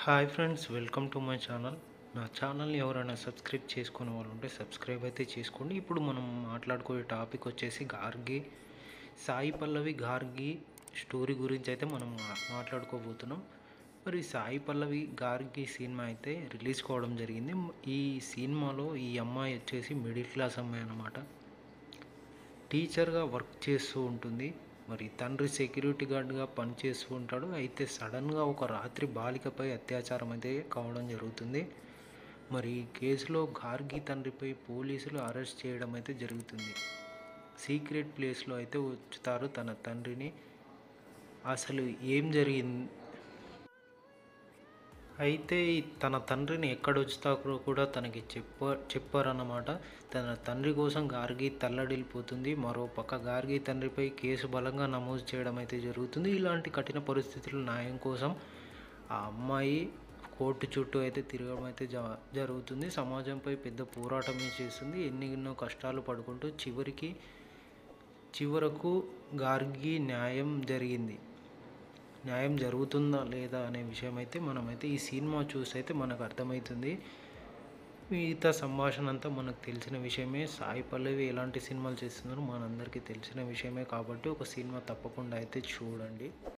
hi friends welcome to my channel నా ఛానల్ని ఎవరైనా సబ్స్క్రైబ్ చేసుకునే వాళ్ళు ఉంటే సబ్స్క్రైబ్ అయితే చేసుకోండి ఇప్పుడు మనం మాట్లాడుకునే టాపిక్ వచ్చేసి గార్గి సాయి పల్లవి గార్గి స్టోరీ గురించి అయితే మనం మా- మాట్లాడుకోబోతున్నాం మరి సాయి పల్లవి గార్గి సినిమా అయితే రిలీజ్ కావడం జరిగింది ఈ సినిమాలో ఈ అమ్మాయి వచ్చేసి మిడిల్ క్లాస్ అమ్మాయి అన్నమాట టీచర్గా వర్క్ చేస్తూ ఉంటుంది మరి తండ్రి సెక్యూరిటీ గార్డ్గా పనిచేస్తూ ఉంటాడు అయితే సడన్గా ఒక రాత్రి బాలికపై అత్యాచారం అయితే కావడం జరుగుతుంది మరి ఈ కేసులో గార్గి తండ్రిపై పోలీసులు అరెస్ట్ చేయడం అయితే జరుగుతుంది సీక్రెట్ ప్లేస్లో అయితే ఉంచుతారు తన తండ్రిని అసలు ఏం జరిగింది అయితే ఈ తన తండ్రిని ఎక్కడ వచ్చుతారో కూడా తనకి చెప్ప చెప్పారన్నమాట తన తండ్రి కోసం గార్గి తల్లడిల్లిపోతుంది మరో పక్క గార్గి తండ్రిపై కేసు బలంగా నమోదు చేయడం అయితే జరుగుతుంది ఇలాంటి కఠిన పరిస్థితులు న్యాయం కోసం ఆ అమ్మాయి కోర్టు చుట్టూ అయితే తిరగడం అయితే జ జరుగుతుంది సమాజంపై పెద్ద పోరాటమే చేస్తుంది ఎన్నెన్నో కష్టాలు పడుకుంటూ చివరికి చివరకు గార్గి న్యాయం జరిగింది న్యాయం జరుగుతుందా లేదా అనే విషయం అయితే మనమైతే ఈ సినిమా చూసి అయితే మనకు అర్థమవుతుంది మిగతా సంభాషణ అంతా మనకు తెలిసిన విషయమే సాయి పల్లవి ఎలాంటి సినిమాలు చేస్తున్నారో మనందరికీ తెలిసిన విషయమే కాబట్టి ఒక సినిమా తప్పకుండా అయితే చూడండి